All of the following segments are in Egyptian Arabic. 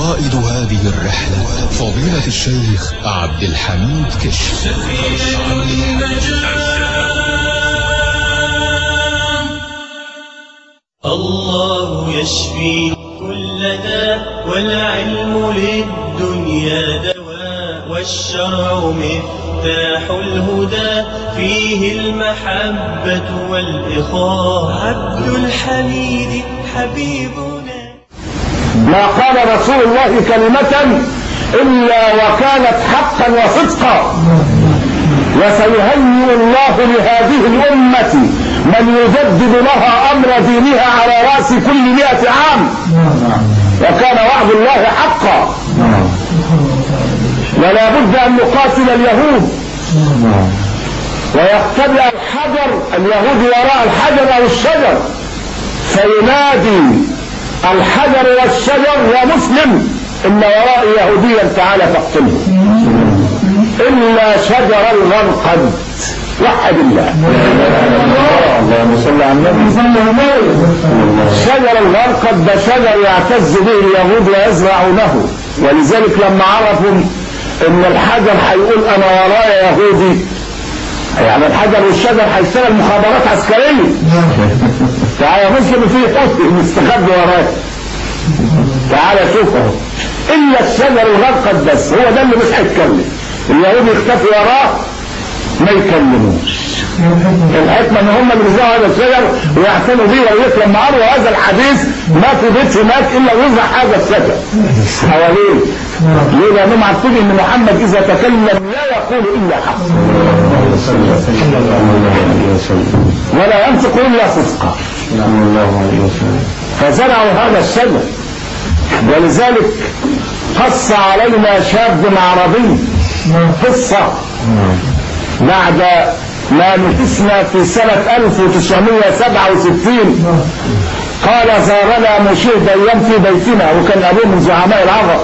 قائد هذه الرحلة فضيلة الشيخ عبد الحميد كشف الله يشفي كل داء والعلم للدنيا دواء والشرع مفتاح الهدى فيه المحبة والإخاء عبد الحميد حبيبنا ما قال رسول الله كلمة إلا وكانت حقا وصدقا وسيهيئ الله لهذه الأمة من يجدد لها أمر دينها على رأس كل مئة عام وكان وعد الله حقا ولا بد أن نقاتل اليهود ويختبئ الحجر اليهود وراء الحجر أو الشجر فينادي الحجر والشجر يا مسلم إن ورائي يهوديا تعالى فاقتله إلا شجر الغرقد وحد الله اللهم صل على النبي شجر الغرقد ده شجر يعتز به اليهود ويزرعونه ولذلك لما عرفوا ان الحجر هيقول انا ورايا يهودي يعني الحجر والشجر هيشتغل مخابرات عسكريه تعالى يا مسلم في حسن مستخبي وراك تعالى شوفه الا الشجر الغرقد بس هو ده اللي مش هيتكلم اليهود يختفي وراه ما يكلموش الحكمة ان هم اللي بيزرعوا هذا الشجر ويعتنوا بيه ويسلم معاه وهذا الحديث ما في بيت هناك الا ويزرع هذا الشجر حواليه ليه لانهم عارفين ان محمد اذا تكلم لا يقول الا حق ولا ينطق الا صدقا فزرعوا هذا الشجر ولذلك قص علينا شاب عربي قصة بعد ما نفسنا في سنة 1967 قال زارنا مشير ايام في بيتنا وكان ابوه من زعماء العرب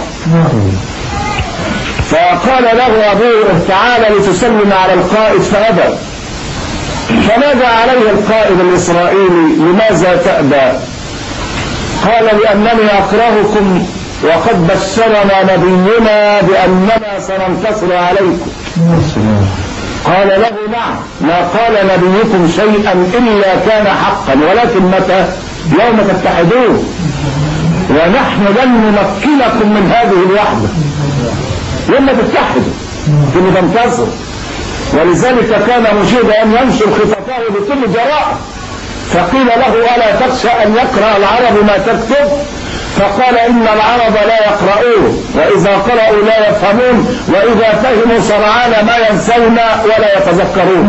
فقال له ابوه تعالى لتسلم على القائد فابى فنادى عليه القائد الاسرائيلي لماذا تأبى قال لانني اكرهكم وقد بشرنا نبينا باننا سننتصر عليكم قال له نعم ما قال نبيكم شيئا الا كان حقا ولكن متى يوم تتحدون ونحن لن نمكنكم من هذه الوحده لما تتحدوا ثم تنتصر ولذلك كان مشيد ان ينشر خططه بكل جراءه فقيل له الا تخشى ان يقرا العرب ما تكتب فقال إن العرب لا يقرؤون وإذا قرأوا لا يفهمون وإذا فهموا سرعان ما ينسون ولا يتذكرون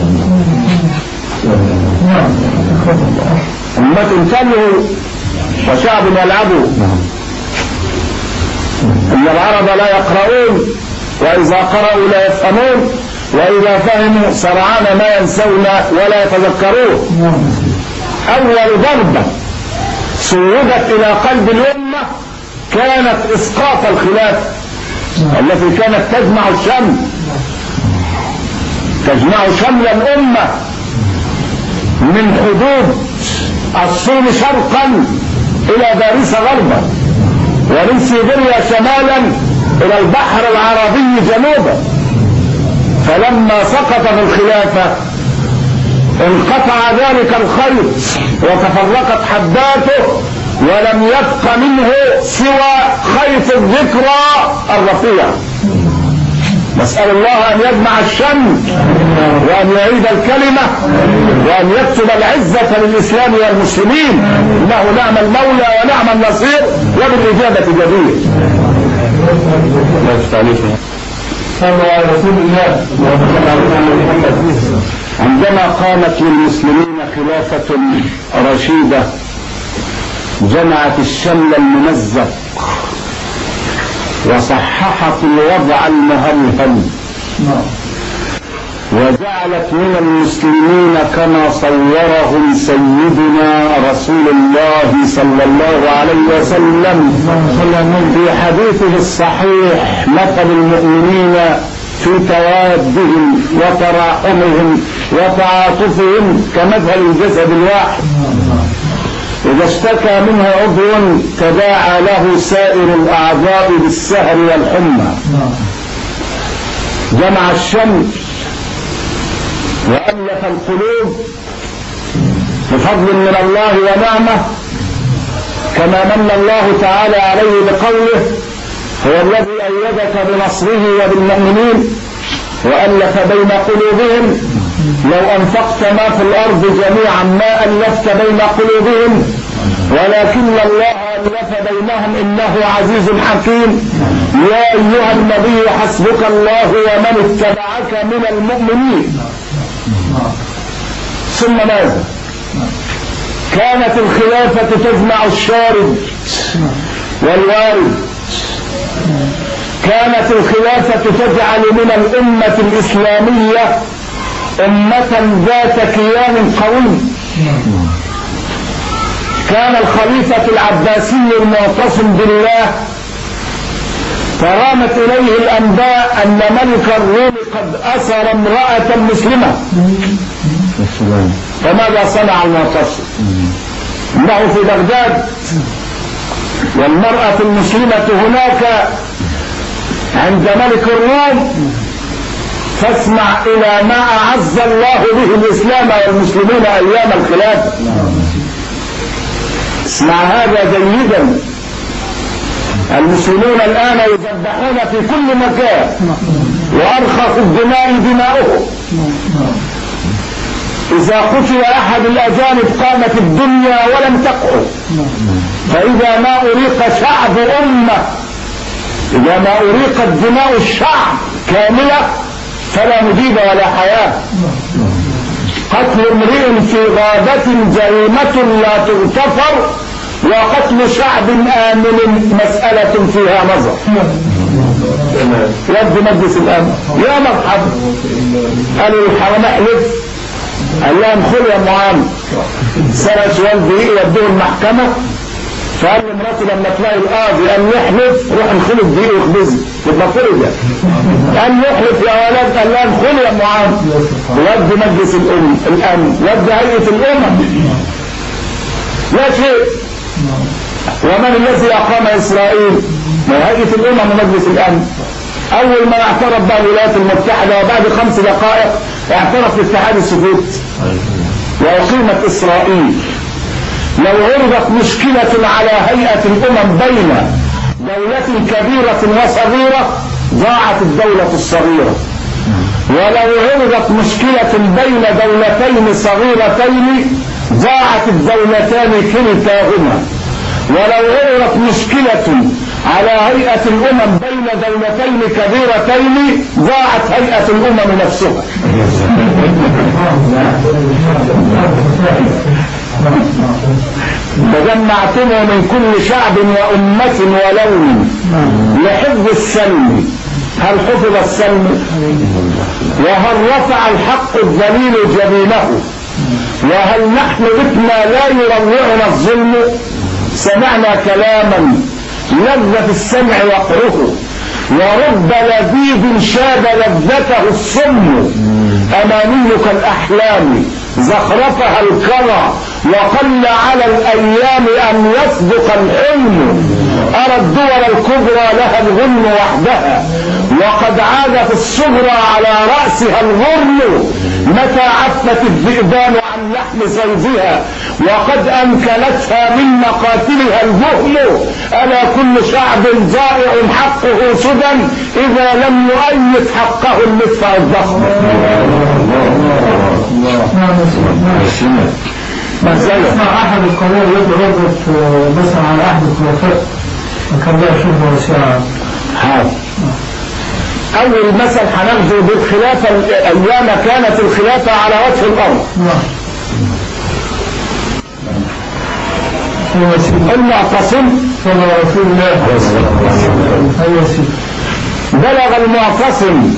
أمة تلهوا وشعب يلعبوا إن العرب لا يقرؤون وإذا قرأوا لا يفهمون وإذا فهموا سرعان ما ينسون ولا يتذكرون أول ضربة سودت الى قلب الامة كانت اسقاط الخلافة التي كانت تجمع الشمل تجمع شمل الامة من حدود الصين شرقا الى باريس غربا ومن سيبيريا شمالا الى البحر العربي جنوبا فلما سقطت الخلافة انقطع ذلك الخيط وتفرقت حباته ولم يبق منه سوى خيط الذكرى الرفيع نسأل الله أن يجمع الشمل وأن يعيد الكلمة وأن يكتب العزة للإسلام والمسلمين إنه نعم المولى ونعم النصير وبالإجابة جدير صلى على رسول الله عندما قامت للمسلمين خلافة رشيدة جمعت الشمل الممزق وصححت الوضع المهلهل وجعلت من المسلمين كما صورهم سيدنا رسول الله صلى الله عليه وسلم في حديثه الصحيح مثل المؤمنين في توادهم وتراحمهم وتعاطفهم كمثل الجسد الواحد إذا اشتكى منه عضو تداعى له سائر الأعضاء بالسهر والحمى جمع الشمس وألف القلوب بفضل من الله ونعمة كما من الله تعالى عليه بقوله هو الذي أيدك بنصره وبالمؤمنين وألف بين قلوبهم لو أنفقت ما في الأرض جميعا ما ألفت بين قلوبهم ولكن الله ألف بينهم إنه عزيز حكيم يا أيها النبي حسبك الله ومن اتبعك من المؤمنين ثم ماذا كانت الخلافة تجمع الشارد والوارد كانت الخلافة تجعل من الأمة الإسلامية أمة ذات كيان قوي كان الخليفة العباسي المعتصم بالله فرامت إليه الأنباء أن ملك الروم قد أسر امرأة مسلمة فماذا صنع المعتصم إنه في بغداد والمرأة المسلمة هناك عند ملك الروم فاسمع إلى ما أعز الله به الإسلام والمسلمين أيام الخلافة اسمع هذا جيدا المسلمون الآن يذبحون في كل مكان وأرخص الدماء دماؤهم إذا قتل أحد الأجانب قامت الدنيا ولم تقعد فإذا ما أريق شعب أمة إذا ما أريقت دماء الشعب كاملة فلا مجيب ولا حياة قتل امرئ في غابة جريمة لا تغتفر وقتل شعب آمن مسألة فيها نظر يد مجلس الأمن يا مرحبا قالوا الحرام احلف قال لهم خذ يا معاذ سنة والدي يودوه المحكمة فقال لمراته لما تلاقي القاضي قال يحلف روح انخل الدقيق واخبزي يبقى فرجة قال يحلف يا ولد قال لها انخل يا معاذ ود مجلس الأم الأمن ود هيئة الأمم لا شيء ومن الذي أقام إسرائيل من هيئة الأمم ومجلس الأمن أول ما اعترف بها الولايات المتحدة وبعد خمس دقائق اعترف الاتحاد السوفيتي وأقيمت إسرائيل لو عرضت مشكلة على هيئة الأمم بين دولة كبيرة وصغيرة ضاعت الدولة الصغيرة ولو عرضت مشكلة بين دولتين صغيرتين ضاعت الدولتان كلتاهما ولو عرضت مشكلة على هيئة الأمم بين دولتين كبيرتين ضاعت هيئة الأمم نفسها تجمعتم من كل شعب وأمة ولون لحفظ السلم هل حفظ السلم وهل رفع الحق الذليل جبينه وهل نحن بتنا لا يروعنا الظلم سمعنا كلاما لذة السمع وقره ورب لذيذ شاب لذته الصم أمانيك الأحلام زخرفها الكرى وقل على الأيام أن يصدق الحلم أرى الدول الكبرى لها الغن وحدها وقد عاد في الصغرى على رأسها الغرم متى عفت الذئبان عن لحم زوجها وقد أنكلتها من مقاتلها الجهل ألا كل شعب ضائع حقه سدى إذا لم يؤيد حقه المدفع الضخم اسمع احد القناه يدعو يضغط مثلا على احد الخلفاء وكان لا يشوفه وسيعه حاضر أول مثل هناخده بالخلافة أيام كانت الخلافة على وجه الأرض نعم ايوه يا سيدي المعتصم صلى رسول الله ايوه يا سيدي بلغ المعتصم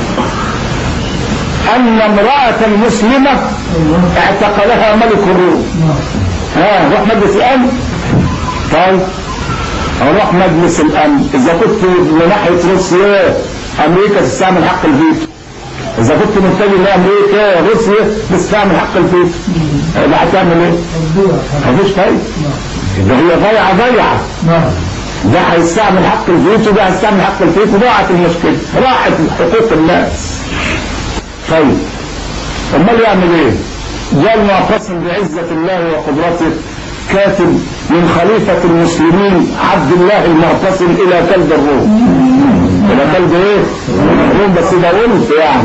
أن امرأة مسلمة اعتقلها ملك الروم نعم ها روح مجلس الأمن طيب اروح مجلس الأمن إذا كنت من ناحية روسيا أمريكا تستعمل حق الفيتو اذا كنت متجه لامريكا روسيا بتستعمل حق الفيتو يبقى هتعمل ايه؟ مفيش فايده يبقى هي ضيعه ضيعه نعم ده هيستعمل حق الفيتو ده هيستعمل حق الفيتو ضاعت المشكله راحت حقوق الناس طيب امال يعمل ايه؟ جاء المعتصم بعزة الله وقدرته كاتب من خليفة المسلمين عبد الله المعتصم إلى كلب الروم إلى كلب إيه؟ الروم بس ده ولف يعني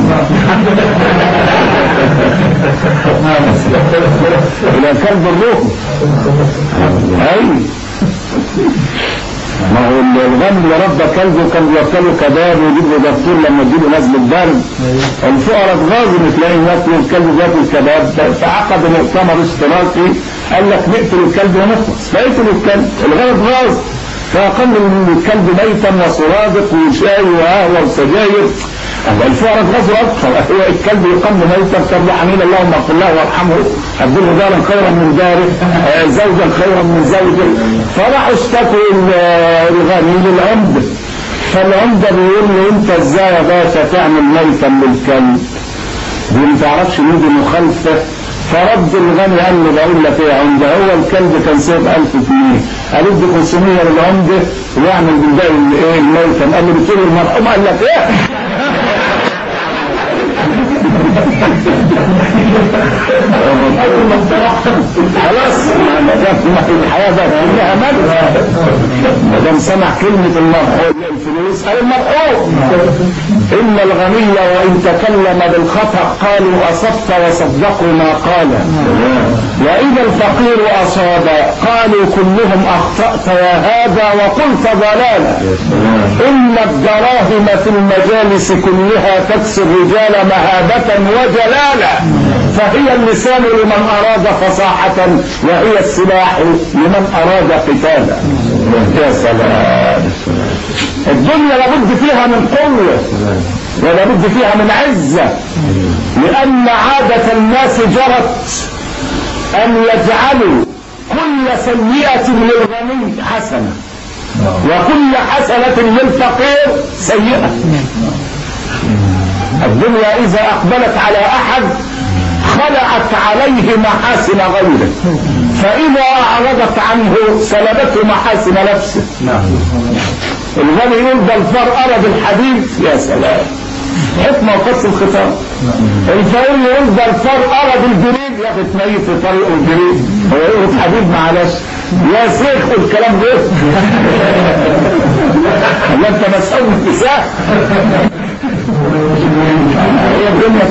إلى كلب الروم أي ما هو الغنم اللي ربى كلبه كان بياكله كباب ويجيب له دكتور لما تجيله نزل الدرب الفقراء اتغاظوا تلاقيهم ياكلوا الكلب بياكل كباب فعقد مؤتمر اشتراكي قال لك نقتل الكلب ونخلص فقتلوا الكلب الغرب غاظ فأقل من الكلب ميتا وسرادق وشاي وقهوة وسجاير الفقراء اتغاظوا اكثر هو الكلب يقام ميتا كان حميد اللهم اغفر له وارحمه ابدله دارا خيرا من داره آه، زوجا خيرا من زوجه فراحوا اشتكوا ال- الغني للعمده فالعمده بيقول له انت ازاي يا باشا تعمل ميتا للكلب دي ما تعرفش مين دي مخالفه فرد الغني قال له بقول لك ايه يا عمده هو الكلب كان سايب 1000 جنيه قال ادي 500 للعمده ويعمل بالباقي الايه الميتم قال له بتقول المرحوم قال لك ايه خلاص ما دام الحياه بقت كلها مجد ما دام سمع كلمه المرحوم الفلوس قال المرحوم ان الغني وان تكلم بالخطا قالوا اصبت وصدقوا ما قال واذا الفقير اصاب قالوا كلهم اخطات يا هذا وقلت ضلالا ان الدراهم في المجالس كلها تكسي الرجال مهابه وجلالا فهي اللسان لمن اراد فصاحه وهي السلاح لمن اراد قتالا يا سلام الدنيا لابد فيها من قوه ولابد فيها من عزه لان عاده الناس جرت ان يجعلوا كل سيئه للغني حسنه وكل حسنه للفقير سيئه الدنيا اذا اقبلت على احد خلعت عليه محاسن غيره فإذا أعرضت عنه سلبته محاسن نفسه الغني يقول ده الفار أرد الحديد يا سلام حكمة وقص الخطاب الفقير يقول ده الفار أرد الجريد يا أخي تميت في طريقه الجريد هو يقول حديد معلش يا شيخ الكلام ده ولا انت مسؤول اتساع هي الدنيا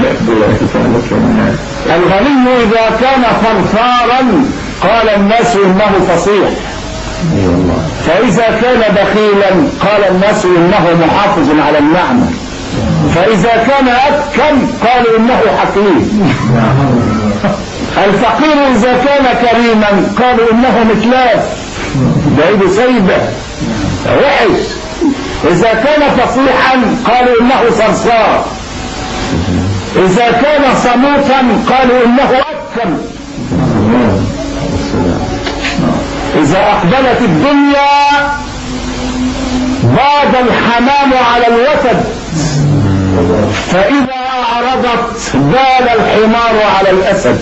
كده الغني اذا كان فرفارا قال الناس انه فصيح فاذا كان بخيلا قال الناس انه محافظ على النعمه فاذا كان ابكم قالوا انه حكيم الفقير اذا كان كريما قالوا انه متلاف بعيد سيبه وحش اذا كان فصيحا قالوا انه صرصار اذا كان صموتا قالوا انه ابكم اذا اقبلت الدنيا باد الحمام على الوتد فاذا اعرضت بال الحمار على الاسد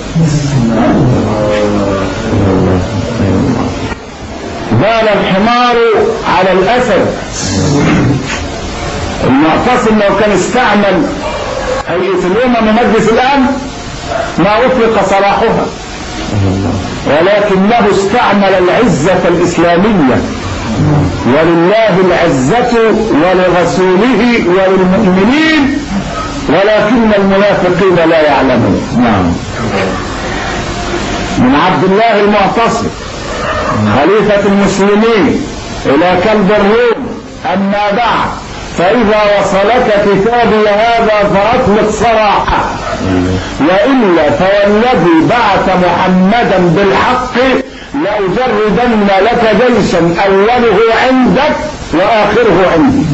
بال الحمار على الاسد المعتصم لو كان استعمل هيئة الأمم مجلس الأمن ما أطلق سراحها ولكنه استعمل العزة الإسلامية ولله العزة ولرسوله وللمؤمنين ولكن المنافقين لا يعلمون نعم من عبد الله المعتصم خليفة المسلمين إلى كلب الروم أما بعد فإذا وصلك كتابي هذا فأطلق سراحه وإلا فوالذي بعث محمدا بالحق لأجردن لك جيشا أوله عندك وآخره عندي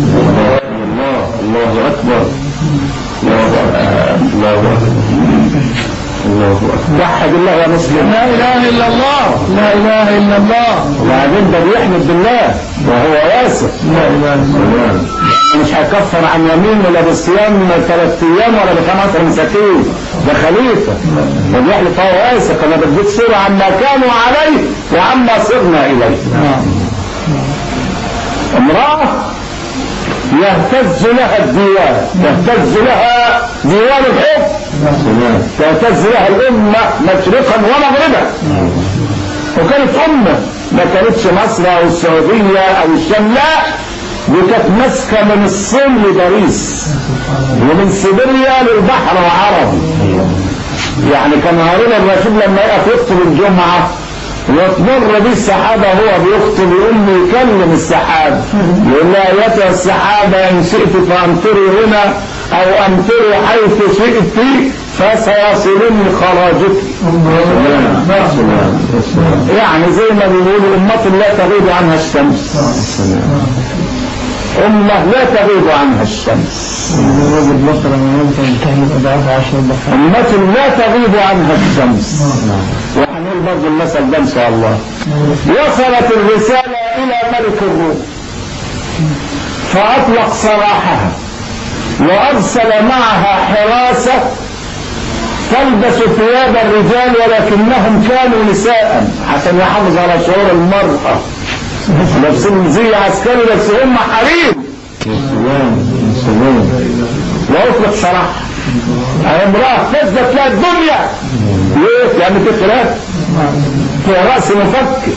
الله الله أكبر الله أكبر الله أكبر وحد الله يا مسلم لا اله الا الله لا اله الا الله وبعدين ده بيحمد بالله وهو واسع لا اله الا الله مش هيكفر عن يمين ولا بالصيام ثلاث ايام ولا بخمس مساكين ده خليفه ده بيحلف هو واثق انا بديك صوره عما كانوا عليه وعما صرنا اليه نعم امراه يهتز لها الديوان يهتز لها ديوان الحب تهتز لها الامه مشرقا ومغربا وكانت امه ما كانتش مصر او السعوديه او الشام لا دي كانت ماسكه من الصين لباريس ومن سيبيريا للبحر العربي يعني كان هارون الرشيد لما يقف يخطب الجمعه وتمر بيه السحابة وهو بيخطب يقول لي يكلم السحاب يقول لها ايتها السحابة ان شئت فامطري هنا او امطري حيث شئت فسيصلني خراجك يعني زي ما بيقولوا أمة لا تغيب عنها الشمس أمة لا تغيب عنها الشمس وجد مثلا ممكن تهلك أضعاف عشر ضعف أمة لا تغيب عنها الشمس وهنقول برضه المثل ده إن شاء الله وصلت الرسالة إلى ملك الروم فأطلق سراحها وأرسل معها حراسة تلبس ثياب الرجال ولكنهم كانوا نساء عشان يحافظ على شعور المرأة لابسين زي عسكري بس هم حريم وأطلق سراحها امرأة فزت لها الدنيا ليه؟ يعني في خلاف في رأس مفكر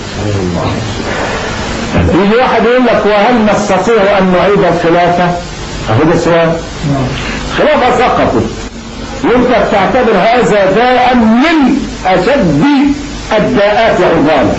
يجي واحد يقول لك وهل نستطيع أن نعيد الخلافة؟ أهو ده سؤال خلافة سقطت وانت بتعتبر هذا داء من أشد الداءات عضالا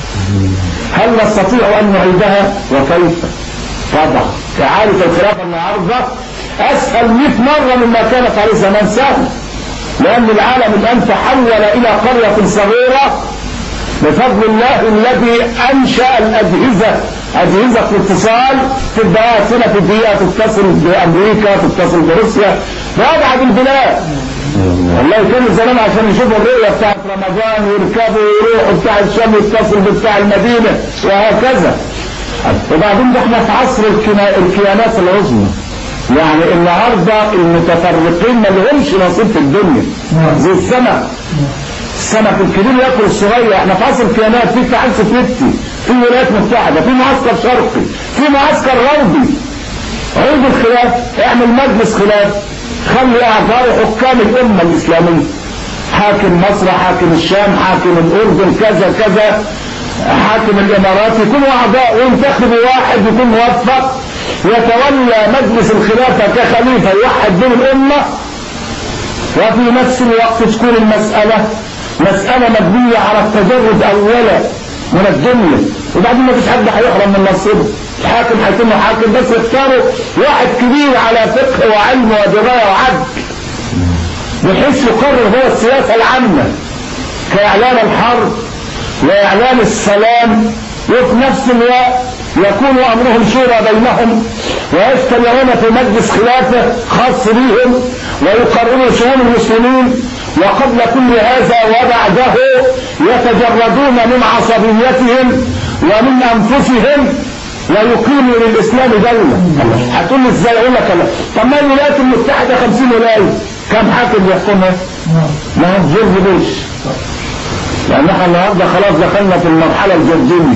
هل نستطيع أن نعيدها وكيف؟ طبعا إعادة الخلافة النهارده أسهل 100 مرة مما كانت عليه زمان سهل لأن العالم الآن تحول إلى قرية صغيرة بفضل الله الذي أنشأ الأجهزة أجهزة الاتصال تبقى سنة في الدقيقة تتصل بأمريكا تتصل بروسيا بأبعد البلاد والله كانوا زمان عشان يشوفوا الرؤية بتاعت رمضان ويركبوا ويروحوا بتاع الشام يتصل بتاع المدينة وهكذا وبعدين ده احنا في عصر الكنا- الكيانات العظمى يعني النهارده المتفرقين ما لهمش نصيب في الدنيا زي السمك السمك الكبير ياكل الصغير احنا في عصر الكيانات في اتحاد سوفيتي في ولايات متحده في معسكر شرقي في معسكر غربي عيد الخلاف اعمل مجلس خلاف خلي اعضاء حكام الامه الاسلاميه حاكم مصر حاكم الشام حاكم الاردن كذا كذا حاكم الامارات يكونوا اعضاء وينتخبوا واحد يكون موفق يتولى مجلس الخلافه كخليفه يوحد بين الامه وفي نفس الوقت تكون المساله مساله مبنيه على التجرد اولا من الدنيا وبعدين ما فيش حد هيحرم من نصيبه الحاكم هيكون حاكم بس يختاروا واحد كبير على فقه وعلم ودرايه وعدل بحيث يقرر هو السياسه العامه كاعلان الحرب واعلان السلام وفي نفس الوقت يكون امرهم شورى بينهم ويجتمعون في مجلس خلافه خاص بهم ويقرروا شؤون المسلمين وقبل كل هذا وبعده يتجردون من عصبيتهم ومن انفسهم ويقيموا للاسلام دوله هتقول لي ازاي اقول لك أنا. طب ما الولايات المتحده 50 ولايه كم حاكم بيحكمها؟ ما هو جورج بوش لان احنا النهارده خلاص دخلنا في المرحله الجديه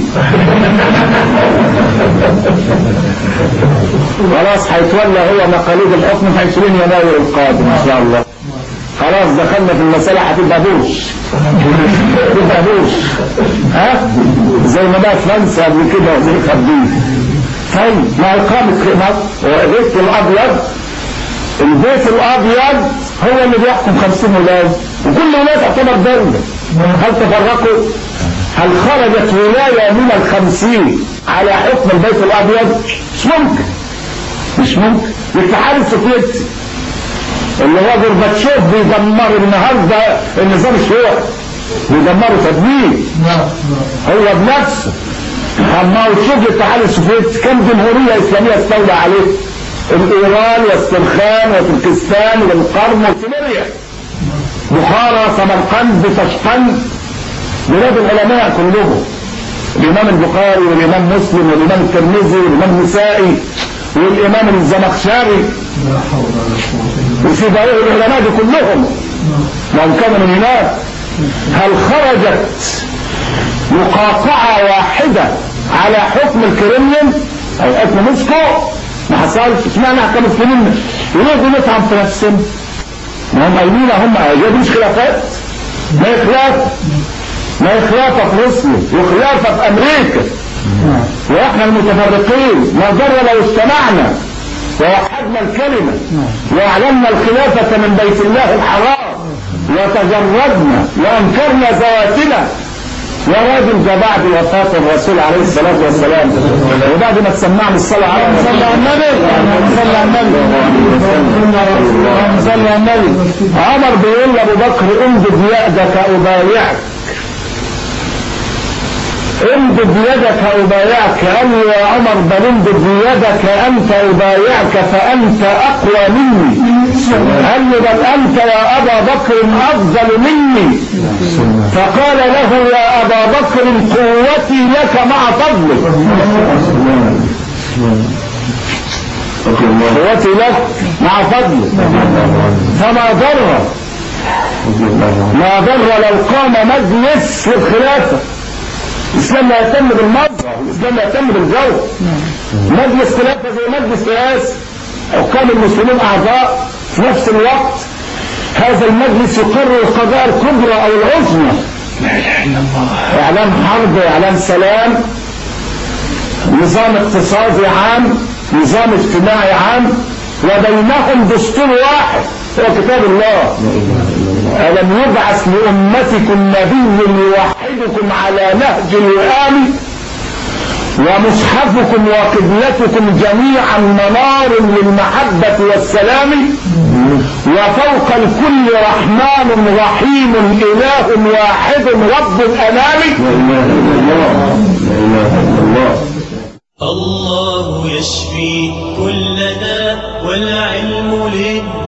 خلاص هيتولى هو مقاليد الحكم في 20 يناير القادم ان شاء الله خلاص دخلنا في المسألة هتبقى بوش تبقى بوش ها زي ما بقى فرنسا قبل كده زي خبيث طيب مع إقامة البيت الأبيض البيت الأبيض هو اللي بيحكم 50 ولاية وكل ولاية تعتبر دولة هل تفرقوا؟ هل خرجت ولاية من الخمسين على حكم البيت الأبيض؟ مش ممكن مش ممكن الاتحاد السوفيتي اللي هو جورباتشوف بيدمر النهارده النظام الشيوعي بيدمره تدمير هو بنفسه اما تشوف الاتحاد السوفيتي كم جمهوريه اسلاميه استولى عليه الايران واسترخان وتركستان والقرم وسيبيريا بخارى سمرقند تشقند بلاد العلماء كلهم الامام البخاري والامام مسلم والامام الترمذي والامام النسائي والامام الزمخشري لا حول ولا قوة إلا وفي باقي العلماء دي كلهم لو كانوا من هناك هل خرجت مقاطعة واحدة على حكم الكرملين او حكم موسكو ما حصلش اشمعنى كمسلمين يريدوا نفهم في نفسهم ما هم قايلين هم دي مش خلافات ما هي خلافة ما هي خلافة في روسيا وخلافة في امريكا واحنا المتفرقين ما ضر لو اجتمعنا ووحدنا الكلمة واعلنا الخلافة من بيت الله الحرام وتجردنا وانكرنا ذواتنا يا راجل ده بعد وفاة الرسول عليه الصلاة والسلام وبعد ما تسمعنا الصلاة على صلى على النبي صلى على النبي صلى على النبي عمر بيقول لأبو بكر امدد يدك أبايعك امدد يدك أبايعك قال له يا عمر بل امدد يدك أنت أبايعك فأنت أقوى مني قال له بل أنت يا أبا بكر أفضل مني فقال له يا أبا بكر قوتي لك مع فضلك قوتي لك مع فضلك فما ضر ما ضر لو قام مجلس للخلافة الإسلام لا يهتم بالمظهر الإسلام لا يهتم بالجو مجلس خلافة زي مجلس رئاسة حكام المسلمين أعضاء في نفس الوقت هذا المجلس يقرر القضايا الكبرى أو العظمى لا إله إلا الله إعلان حرب إعلان سلام نظام اقتصادي عام نظام اجتماعي عام وبينهم دستور واحد هو كتاب الله ألم يبعث لأمتكم نبي يوحدكم على نهج الوئام ومصحفكم وقبلتكم جميعا منار للمحبة والسلام وفوق الكل رحمن رحيم إله واحد رب الأنام الله يشفي كل داء والعلم للدين